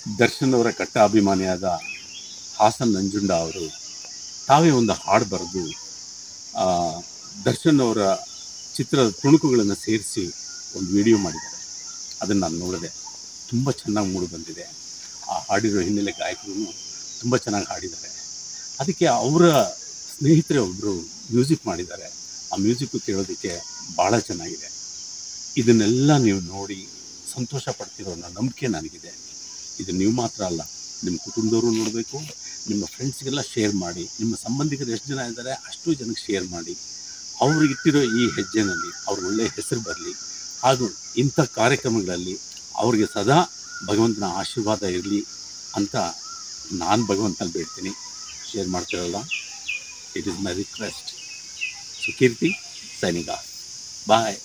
ದರ್ಶನ್ ಅವರ ಕಟ್ಟ ಅಭಿಮಾನಿಯಾದ ಹಾಸನ್ ನಂಜುಂಡ ಅವರು ತಾವೇ ಒಂದು ಹಾಡು ಬರೆದು ಆ, ದರ್ಶನ್ ಅವರ ಚಿತ್ರದ ತುಣುಕುಗಳನ್ನು ಸೇರಿಸಿ ಒಂದು ವಿಡಿಯೋ ಮಾಡಿದ್ದಾರೆ ಅದನ್ನು ನಾನು ನೋಡಿದೆ ತುಂಬ ಚೆನ್ನಾಗಿ ಮೂಡಿ ಬಂದಿದೆ ಆ ಹಾಡಿರೋ ಹಿನ್ನೆಲೆ ಗಾಯಕರು ತುಂಬ ಚೆನ್ನಾಗಿ ಹಾಡಿದ್ದಾರೆ ಅದಕ್ಕೆ ಅವರ ಸ್ನೇಹಿತರೆ ಒಬ್ಬರು ಮ್ಯೂಸಿಕ್ ಮಾಡಿದ್ದಾರೆ ಆ ಮ್ಯೂಸಿಕ್ಕು ಕೇಳೋದಕ್ಕೆ ಭಾಳ ಚೆನ್ನಾಗಿದೆ ಇದನ್ನೆಲ್ಲ ನೀವು ನೋಡಿ ಸಂತೋಷ ಪಡ್ತಿರೋ ಅನ್ನೋ ನಂಬಿಕೆ ನನಗಿದೆ ಇದು ನೀವು ಮಾತ್ರ ಅಲ್ಲ ನಿಮ್ಮ ಕುಟುಂಬದವರು ನೋಡಬೇಕು ನಿಮ್ಮ ಫ್ರೆಂಡ್ಸ್ಗೆಲ್ಲ ಶೇರ್ ಮಾಡಿ ನಿಮ್ಮ ಸಂಬಂಧಿಕರು ಎಷ್ಟು ಜನ ಇದ್ದಾರೆ ಅಷ್ಟು ಜನಕ್ಕೆ ಶೇರ್ ಮಾಡಿ ಅವ್ರಿಗೆ ಇಟ್ಟಿರೋ ಈ ಹೆಜ್ಜೆನಲ್ಲಿ ಅವ್ರಿಗೆ ಒಳ್ಳೆಯ ಹೆಸರು ಬರಲಿ ಹಾಗೂ ಇಂಥ ಕಾರ್ಯಕ್ರಮಗಳಲ್ಲಿ ಅವ್ರಿಗೆ ಸದಾ ಭಗವಂತನ ಆಶೀರ್ವಾದ ಇರಲಿ ಅಂತ ನಾನು ಭಗವಂತನ ಬೇಡ್ತೀನಿ ಶೇರ್ ಮಾಡ್ತಿರಲ್ಲ it is my request so Keerthi signing bye